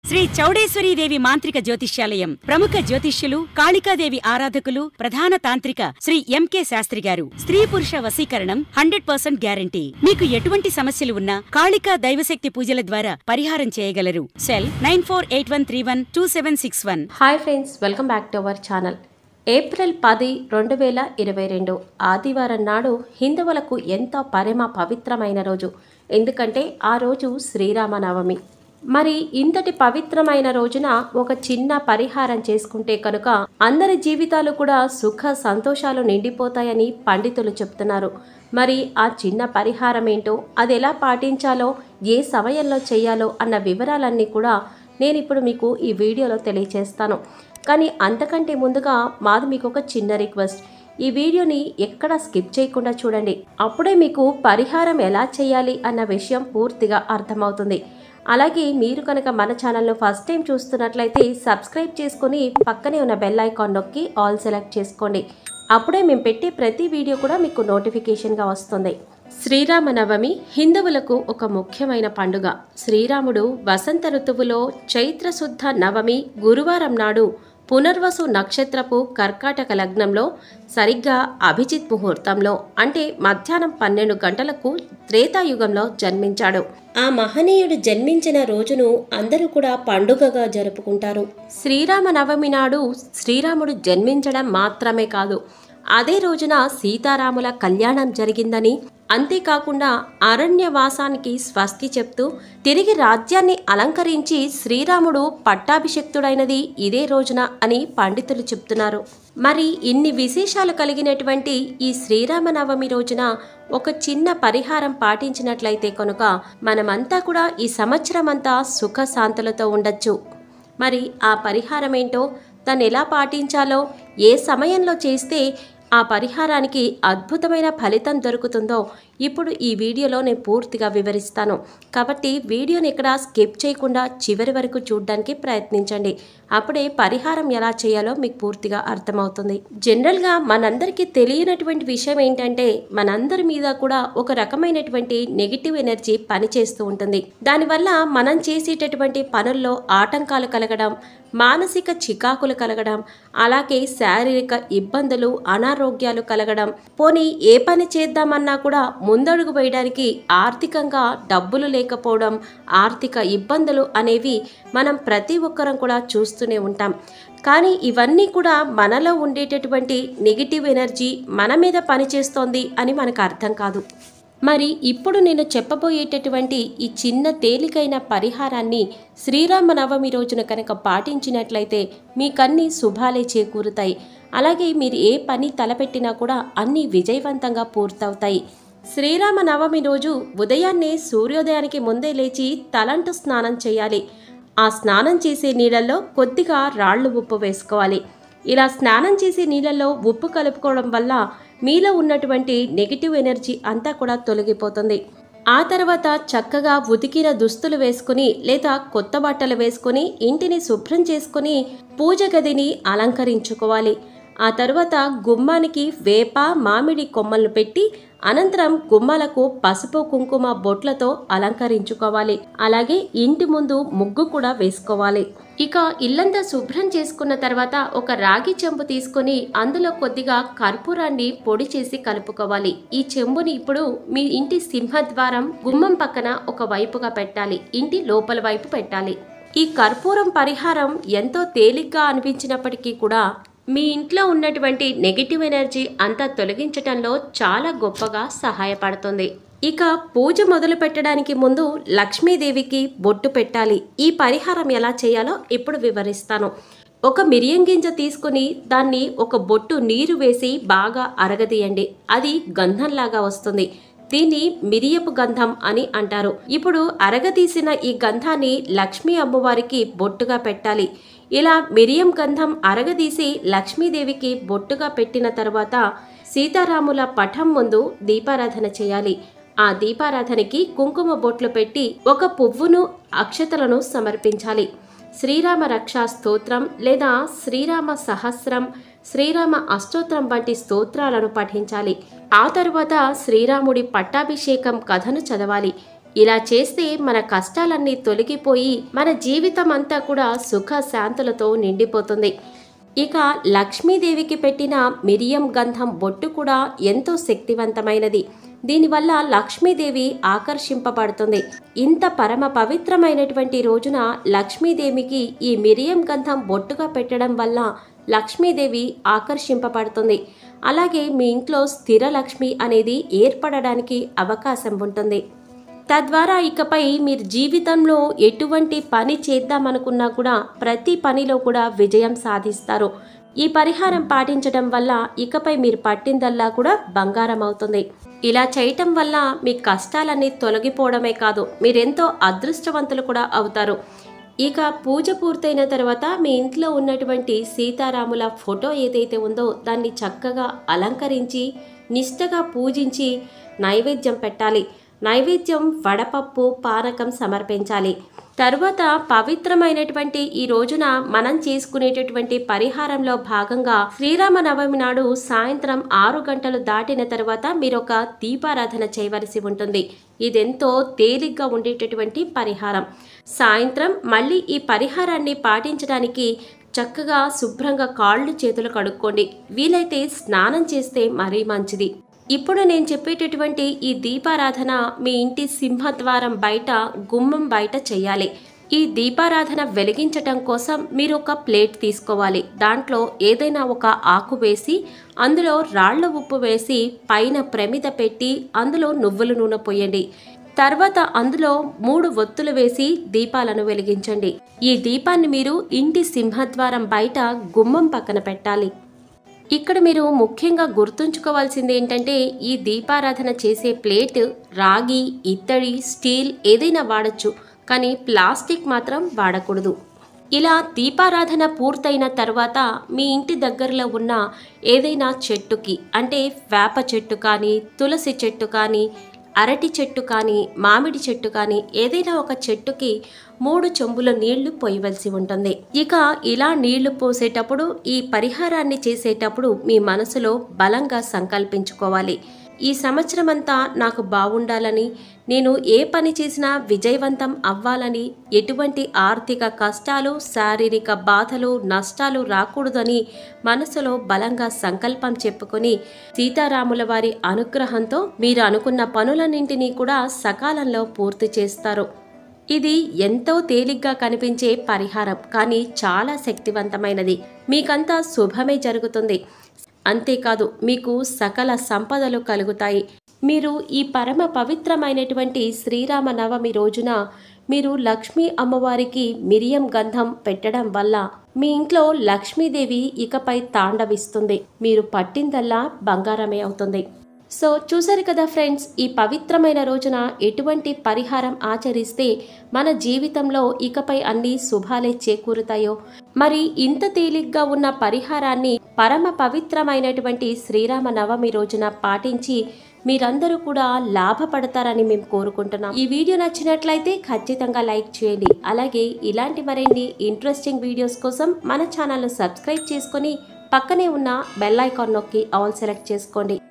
శ్రీ చౌడేశ్వరీ దేవి మాంత్రిక జ్యోతిష్యాలయం ప్రముఖ జ్యోతిష్యులు కాళికాదేవి ఆరాధకులు ప్రధాన తాంత్రిక శ్రీ ఎంకే శాస్త్రి గారు స్త్రీ పురుష వశీకరణం హండ్రెడ్ పర్సెంట్ గ్యారంటీ మీకు ఎటువంటి సమస్యలు ఉన్నా కాళికా దైవశక్తి పూజల ద్వారా పరిహారం చేయగలరు cell nine four eight one three one two seven six one hi friends welcome back to our channel April పది రెండు వేల ఇరవై రెండు ఆదివారం నాడు హిందువులకు ఎంతో పరమ పవిత్రమైన రోజు ఎందుకంటే ఆ రోజు శ్రీరామనవమి మరి ఇంతటి పవిత్రమైన రోజున ఒక చిన్న పరిహారం చేసుకుంటే కనుక అందరి జీవితాలు కూడా సుఖ సంతోషాలు నిండిపోతాయని పండితులు చెప్తున్నారు మరి ఆ చిన్న పరిహారం ఏంటో అది ఎలా పాటించాలో ఏ సమయంలో చేయాలో అన్న వివరాలన్నీ కూడా నేను ఇప్పుడు మీకు ఈ వీడియోలో తెలియచేస్తాను కానీ అంతకంటే ముందుగా మాది మీకు ఒక చిన్న రిక్వెస్ట్ ఈ వీడియోని ఎక్కడ స్కిప్ చేయకుండా చూడండి అప్పుడే మీకు పరిహారం ఎలా చేయాలి అన్న విషయం పూర్తిగా అర్థమవుతుంది అలాగే మీరు కనుక మన ఛానల్ను ఫస్ట్ టైం చూస్తున్నట్లయితే సబ్స్క్రైబ్ చేసుకొని పక్కనే ఉన్న బెల్ ఐకాన్ నొక్కి ఆల్ సెలెక్ట్ చేసుకోండి అప్పుడే మేము పెట్టే ప్రతి వీడియో కూడా మీకు నోటిఫికేషన్గా వస్తుంది శ్రీరామనవమి హిందువులకు ఒక ముఖ్యమైన పండుగ శ్రీరాముడు వసంత ఋతువులో చైత్రశుద్ధ నవమి గురువారం నాడు పునర్వసు నక్షత్రపు కర్కాటక లగ్నంలో సరిగ్గా అభిజిత్ ముహూర్తంలో అంటే మధ్యాహ్నం పన్నెండు గంటలకు త్రేతాయుగంలో జన్మించాడు ఆ మహనీయుడు జన్మించిన రోజును అందరూ కూడా పండుగగా జరుపుకుంటారు శ్రీరామనవమి నాడు శ్రీరాముడు జన్మించడం మాత్రమే కాదు అదే రోజున సీతారాముల కళ్యాణం జరిగిందని అంతేకాకుండా అరణ్యవాసానికి స్వస్తి చెప్తూ తిరిగి రాజ్యాన్ని అలంకరించి శ్రీరాముడు పట్టాభిషిక్తుడైనది ఇదే రోజున అని పండితులు చెప్తున్నారు మరి ఇన్ని విశేషాలు కలిగినటువంటి ఈ శ్రీరామనవమి రోజున ఒక చిన్న పరిహారం పాటించినట్లయితే కనుక మనమంతా కూడా ఈ సంవత్సరం అంతా సుఖశాంతులతో ఉండొచ్చు మరి ఆ పరిహారం ఏంటో దాన్ని ఎలా పాటించాలో ఏ సమయంలో చేస్తే ఆ పరిహారానికి అద్భుతమైన ఫలితం దొరుకుతుందో ఇప్పుడు ఈ వీడియోలో నేను పూర్తిగా వివరిస్తాను కాబట్టి వీడియోని ఇక్కడ స్కిప్ చేయకుండా చివరి వరకు చూడడానికి ప్రయత్నించండి అప్పుడే పరిహారం ఎలా చేయాలో మీకు పూర్తిగా అర్థమవుతుంది జనరల్గా మనందరికీ తెలియనటువంటి విషయం ఏంటంటే మనందరి మీద కూడా ఒక రకమైనటువంటి నెగిటివ్ ఎనర్జీ పనిచేస్తూ ఉంటుంది దానివల్ల మనం చేసేటటువంటి పనుల్లో ఆటంకాలు కలగడం మానసిక చికాకులు కలగడం అలాగే శారీరక ఇబ్బందులు అనారోగ్యాలు కలగడం పోనీ ఏ పని చేద్దామన్నా కూడా ముందడుగు వేయడానికి ఆర్థికంగా డబ్బులు లేకపోవడం ఆర్థిక ఇబ్బందులు అనేవి మనం ప్రతి ఒక్కరం కూడా చూస్తూనే ఉంటాం కానీ ఇవన్నీ కూడా మనలో ఉండేటటువంటి నెగిటివ్ ఎనర్జీ మన మీద పనిచేస్తోంది అని మనకు అర్థం కాదు మరి ఇప్పుడు నేను చెప్పబోయేటటువంటి ఈ చిన్న తేలికైన పరిహారాన్ని శ్రీరామనవమి రోజున కనుక పాటించినట్లయితే మీకన్నీ శుభాలే చేకూరుతాయి అలాగే మీరు ఏ పని తలపెట్టినా కూడా అన్నీ విజయవంతంగా పూర్తవుతాయి శ్రీరామనవమి రోజు ఉదయాన్నే సూర్యోదయానికి ముందే లేచి తలంటు స్నానం చేయాలి ఆ స్నానం చేసే నీళ్ళల్లో కొద్దిగా రాళ్ళు ఉప్పు వేసుకోవాలి ఇలా స్నానం చేసే నీళ్ళల్లో ఉప్పు కలుపుకోవడం వల్ల మీలో ఉన్నటువంటి నెగిటివ్ ఎనర్జీ అంతా కూడా తొలగిపోతుంది ఆ తర్వాత చక్కగా ఉతికిన దుస్తులు వేసుకుని లేదా కొత్త బట్టలు వేసుకుని ఇంటిని శుభ్రం చేసుకుని పూజ గదిని అలంకరించుకోవాలి ఆ తర్వాత గుమ్మానికి వేప మామిడి కొమ్మలను పెట్టి అనంతరం గుమ్మాలకు పసుపు కుంకుమ బొట్లతో అలంకరించుకోవాలి అలాగే ఇంటి ముందు ముగ్గు కూడా వేసుకోవాలి ఇక ఇల్లంతా శుభ్రం చేసుకున్న తర్వాత ఒక రాగి చెంబు తీసుకొని అందులో కొద్దిగా కర్పూరాన్ని పొడి చేసి కలుపుకోవాలి ఈ చెంబుని ఇప్పుడు మీ ఇంటి సింహద్వారం గుమ్మం పక్కన ఒక వైపుగా పెట్టాలి ఇంటి లోపల వైపు పెట్టాలి ఈ కర్పూరం పరిహారం ఎంతో తేలిగ్గా అనిపించినప్పటికీ కూడా మీ ఇంట్లో ఉన్నటువంటి నెగిటివ్ ఎనర్జీ అంతా తొలగించటంలో చాలా గొప్పగా సహాయపడుతుంది ఇక పూజ మొదలు పెట్టడానికి ముందు లక్ష్మీదేవికి బొట్టు పెట్టాలి ఈ పరిహారం ఎలా చేయాలో ఇప్పుడు వివరిస్తాను ఒక మిరియం గింజ తీసుకుని దాన్ని ఒక బొట్టు నీరు వేసి బాగా అరగదీయండి అది గంధంలాగా వస్తుంది దీన్ని మిరియపు గంధం అని అంటారు ఇప్పుడు అరగదీసిన ఈ గంధాన్ని లక్ష్మీ అమ్మవారికి బొట్టుగా పెట్టాలి ఇలా మిరియం గంధం అరగదీసి లక్ష్మీదేవికి బొట్టుగా పెట్టిన తర్వాత సీతారాముల పటం ముందు దీపారాధన చేయాలి ఆ దీపారాధనకి కుంకుమ బొట్లు పెట్టి ఒక పువ్వును అక్షతలను సమర్పించాలి శ్రీరామ రక్షా స్తోత్రం లేదా శ్రీరామ సహస్రం శ్రీరామ అష్టోత్తరం వంటి స్తోత్రాలను పఠించాలి ఆ తరువాత శ్రీరాముడి పట్టాభిషేకం కథను చదవాలి ఇలా చేస్తే మన కష్టాలన్నీ తొలగిపోయి మన జీవితం అంతా కూడా సుఖ శాంతులతో నిండిపోతుంది ఇక లక్ష్మీదేవికి పెట్టిన మిరియం గంధం బొట్టు కూడా ఎంతో శక్తివంతమైనది దీనివల్ల లక్ష్మీదేవి ఆకర్షింపబడుతుంది ఇంత పరమ పవిత్రమైనటువంటి రోజున లక్ష్మీదేవికి ఈ మిరియం గంధం బొట్టుగా పెట్టడం వల్ల లక్ష్మీదేవి ఆకర్షింపబడుతుంది అలాగే మీ ఇంట్లో స్థిర లక్ష్మి అనేది ఏర్పడడానికి అవకాశం ఉంటుంది తద్వారా ఇకపై మీరు జీవితంలో ఎటువంటి పని చేద్దామనుకున్నా కూడా ప్రతి పనిలో కూడా విజయం సాధిస్తారు ఈ పరిహారం పాటించడం వల్ల ఇకపై మీరు పట్టిందల్లా కూడా బంగారం అవుతుంది ఇలా చేయటం వల్ల మీ కష్టాలన్నీ తొలగిపోవడమే కాదు మీరెంతో అదృష్టవంతులు కూడా అవుతారు ఇక పూజ పూర్తయిన తర్వాత మీ ఇంట్లో ఉన్నటువంటి సీతారాముల ఫోటో ఏదైతే ఉందో దాన్ని చక్కగా అలంకరించి నిష్టగా పూజించి నైవేద్యం పెట్టాలి నైవేద్యం వడపప్పు పానకం సమర్పించాలి తరువాత పవిత్రమైనటువంటి ఈ రోజున మనం చేసుకునేటటువంటి పరిహారంలో భాగంగా శ్రీరామనవమి నాడు సాయంత్రం ఆరు గంటలు దాటిన తర్వాత మీరు ఒక దీపారాధన చేయవలసి ఉంటుంది ఇదెంతో తేలిగ్గా ఉండేటటువంటి పరిహారం సాయంత్రం మళ్ళీ ఈ పరిహారాన్ని పాటించడానికి చక్కగా శుభ్రంగా కాళ్ళు చేతులు కడుక్కోండి వీలైతే స్నానం చేస్తే మరీ మంచిది ఇప్పుడు నేను చెప్పేటటువంటి ఈ దీపారాధన మీ ఇంటి సింహద్వారం బయట గుమ్మం బయట చేయాలి ఈ దీపారాధన వెలిగించటం కోసం మీరు ఒక ప్లేట్ తీసుకోవాలి దాంట్లో ఏదైనా ఒక ఆకు వేసి అందులో రాళ్ల ఉప్పు వేసి పైన ప్రమిద పెట్టి అందులో నువ్వుల నూనె పోయండి తర్వాత అందులో మూడు ఒత్తులు వేసి దీపాలను వెలిగించండి ఈ దీపాన్ని మీరు ఇంటి సింహద్వారం బయట గుమ్మం పక్కన పెట్టాలి ఇక్కడ మీరు ముఖ్యంగా గుర్తుంచుకోవాల్సింది ఏంటంటే ఈ దీపారాధన చేసే ప్లేట్ రాగి ఇత్తడి స్టీల్ ఏదైనా వాడచ్చు కానీ ప్లాస్టిక్ మాత్రం వాడకూడదు ఇలా దీపారాధన పూర్తయిన తర్వాత మీ ఇంటి దగ్గరలో ఉన్న ఏదైనా చెట్టుకి అంటే వేప చెట్టు కానీ తులసి చెట్టు కానీ అరటి చెట్టు కానీ మామిడి చెట్టు కానీ ఏదైనా ఒక చెట్టుకి మూడు చెంబుల నీళ్లు పోయవలసి ఉంటుంది ఇక ఇలా నీళ్లు పోసేటప్పుడు ఈ పరిహారాన్ని చేసేటప్పుడు మీ మనసులో బలంగా సంకల్పించుకోవాలి ఈ సంవత్సరం అంతా నాకు బాగుండాలని నేను ఏ పని చేసినా విజయవంతం అవ్వాలని ఎటువంటి ఆర్థిక కష్టాలు శారీరక బాధలు నష్టాలు రాకూడదని మనసులో బలంగా సంకల్పం చెప్పుకొని సీతారాముల వారి అనుగ్రహంతో మీరు అనుకున్న పనులన్నింటినీ కూడా సకాలంలో పూర్తి చేస్తారు ఇది ఎంతో తేలిగ్గా కనిపించే పరిహారం కానీ చాలా శక్తివంతమైనది మీకంతా శుభమే జరుగుతుంది అంతేకాదు మీకు సకల సంపదలు కలుగుతాయి మీరు ఈ పరమ పవిత్రమైనటువంటి శ్రీరామ నవమి రోజున మీరు లక్ష్మీ అమ్మవారికి మిరియం గంధం పెట్టడం వల్ల మీ ఇంట్లో లక్ష్మీదేవి ఇకపై తాండవిస్తుంది మీరు పట్టిందల్లా బంగారమే అవుతుంది సో చూసారు కదా ఫ్రెండ్స్ ఈ పవిత్రమైన రోజున ఎటువంటి పరిహారం ఆచరిస్తే మన జీవితంలో ఇకపై అన్ని శుభాలే చేకూరుతాయో మరి ఇంత తేలిగ్గా ఉన్న పరిహారాన్ని పరమ పవిత్రమైనటువంటి శ్రీరామ నవమి రోజున పాటించి మీరందరూ కూడా లాభపడతారని మేము కోరుకుంటున్నాం ఈ వీడియో నచ్చినట్లయితే ఖచ్చితంగా లైక్ చేయండి అలాగే ఇలాంటి మరిన్ని ఇంట్రెస్టింగ్ వీడియోస్ కోసం మన ఛానల్ను సబ్స్క్రైబ్ చేసుకొని పక్కనే ఉన్న బెల్ ఐకాన్ నొక్కి ఆల్ సెలెక్ట్ చేసుకోండి